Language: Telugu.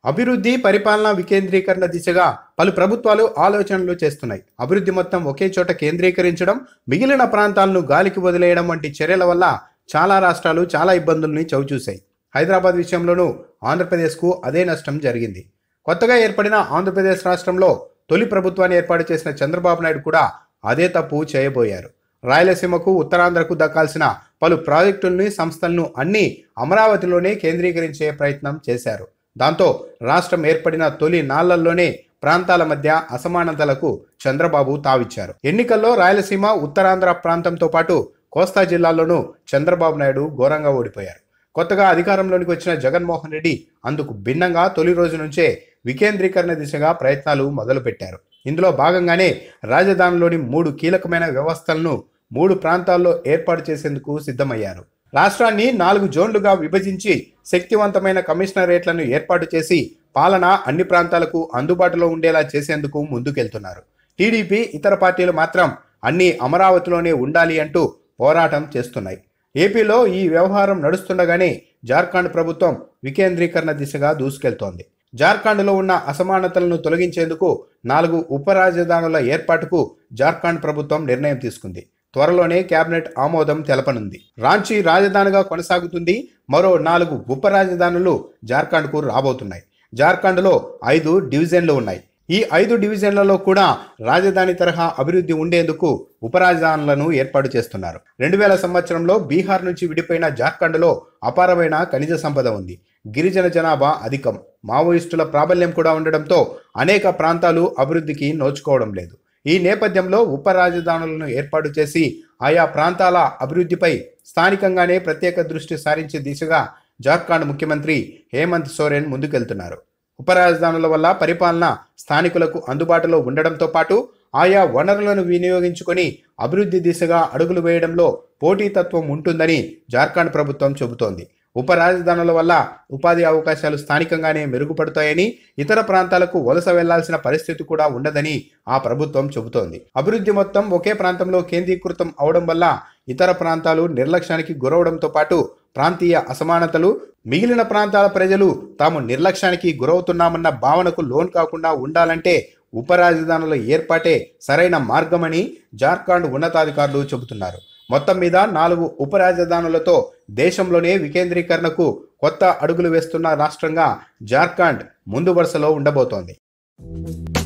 అభివృద్ధి పరిపాలన వికేంద్రీకరణ దిశగా పలు ప్రభుత్వాలు ఆలోచనలు చేస్తున్నాయి అభివృద్ధి మొత్తం ఒకే చోట కేంద్రీకరించడం మిగిలిన ప్రాంతాలను గాలికి వదిలేయడం వంటి చర్యల వల్ల చాలా రాష్ట్రాలు చాలా ఇబ్బందుల్ని చవిచూశాయి హైదరాబాద్ విషయంలోనూ ఆంధ్రప్రదేశ్కు అదే నష్టం జరిగింది కొత్తగా ఏర్పడిన ఆంధ్రప్రదేశ్ రాష్ట్రంలో తొలి ప్రభుత్వాన్ని ఏర్పాటు చేసిన చంద్రబాబు నాయుడు కూడా అదే తప్పు చేయబోయారు రాయలసీమకు ఉత్తరాంధ్రకు దక్కాల్సిన పలు ప్రాజెక్టుల్ని సంస్థలను అన్ని అమరావతిలోనే కేంద్రీకరించే ప్రయత్నం చేశారు దాంతో రాష్ట్రం ఏర్పడిన తొలి నాళ్లల్లోనే ప్రాంతాల మధ్య అసమానతలకు చంద్రబాబు తావిచ్చారు ఎన్నికల్లో రాయలసీమ ఉత్తరాంధ్ర ప్రాంతంతో పాటు కోస్తా జిల్లాల్లోనూ చంద్రబాబు నాయుడు ఘోరంగా ఓడిపోయారు కొత్తగా అధికారంలోనికి వచ్చిన జగన్మోహన్ రెడ్డి అందుకు భిన్నంగా తొలి రోజు నుంచే వికేంద్రీకరణ దిశగా ప్రయత్నాలు మొదలుపెట్టారు ఇందులో భాగంగానే రాజధానిలోని మూడు కీలకమైన వ్యవస్థలను మూడు ప్రాంతాల్లో ఏర్పాటు చేసేందుకు సిద్ధమయ్యారు రాష్ట్రాన్ని నాలుగు జోన్లుగా విభజించి శక్తివంతమైన కమిషనరేట్లను ఏర్పాటు చేసి పాలన అన్ని ప్రాంతాలకు అందుబాటులో ఉండేలా చేసేందుకు ముందుకెళ్తున్నారు టీడీపీ ఇతర పార్టీలు మాత్రం అన్ని అమరావతిలోనే ఉండాలి అంటూ పోరాటం చేస్తున్నాయి ఏపీలో ఈ వ్యవహారం నడుస్తుండగానే జార్ఖండ్ ప్రభుత్వం వికేంద్రీకరణ దిశగా దూసుకెళ్తోంది జార్ఖండ్లో ఉన్న అసమానతలను తొలగించేందుకు నాలుగు ఉప రాజధానుల ఏర్పాటుకు జార్ఖండ్ ప్రభుత్వం నిర్ణయం తీసుకుంది త్వరలోనే కేబినెట్ ఆమోదం తెలపనుంది రాంచీ రాజధానిగా కొనసాగుతుంది మరో నాలుగు ఉప రాజధానులు జార్ఖండ్కు రాబోతున్నాయి జార్ఖండ్లో ఐదు డివిజన్లు ఉన్నాయి ఈ ఐదు డివిజన్లలో కూడా రాజధాని తరహా అభివృద్ధి ఉండేందుకు ఉపరాజధానులను ఏర్పాటు చేస్తున్నారు రెండు వేల సంవత్సరంలో బీహార్ నుంచి విడిపోయిన జార్ఖండ్లో అపారమైన ఖనిజ సంపద ఉంది గిరిజన జనాభా అధికం మావోయిస్టుల ప్రాబల్యం కూడా ఉండడంతో అనేక ప్రాంతాలు అభివృద్ధికి నోచుకోవడం లేదు ఈ నేపథ్యంలో ఉప రాజధానులను ఏర్పాటు చేసి ఆయా ప్రాంతాల అభివృద్ధిపై స్థానికంగానే ప్రత్యేక దృష్టి సారించే దిశగా జార్ఖండ్ ముఖ్యమంత్రి హేమంత్ సోరెన్ ముందుకెళ్తున్నారు ఉప రాజధానుల వల్ల పరిపాలన స్థానికులకు అందుబాటులో ఉండడంతో పాటు ఆయా వనరులను వినియోగించుకొని అభివృద్ధి దిశగా అడుగులు వేయడంలో పోటీతత్వం ఉంటుందని జార్ఖండ్ ప్రభుత్వం చెబుతోంది ఉప రాజధానుల వల్ల ఉపాధి అవకాశాలు స్థానికంగానే మెరుగుపడతాయని ఇతర ప్రాంతాలకు వలస వెళ్లాల్సిన పరిస్థితి కూడా ఉండదని ఆ ప్రభుత్వం చెబుతోంది అభివృద్ధి మొత్తం ఒకే ప్రాంతంలో కేంద్రీకృతం అవడం వల్ల ఇతర ప్రాంతాలు నిర్లక్ష్యానికి గురవడంతో పాటు ప్రాంతీయ అసమానతలు మిగిలిన ప్రాంతాల ప్రజలు తాము నిర్లక్ష్యానికి గురవుతున్నామన్న భావనకు లోన్ కాకుండా ఉండాలంటే ఉప రాజధానుల ఏర్పాటే సరైన మార్గమని జార్ఖండ్ ఉన్నతాధికారులు చెబుతున్నారు మొత్తం మీద నాలుగు ఉప రాజధానులతో దేశంలోనే వికేంద్రీకరణకు కొత్త అడుగులు వేస్తున్న రాష్ట్రంగా జార్ఖండ్ ముందు వరుసలో ఉండబోతోంది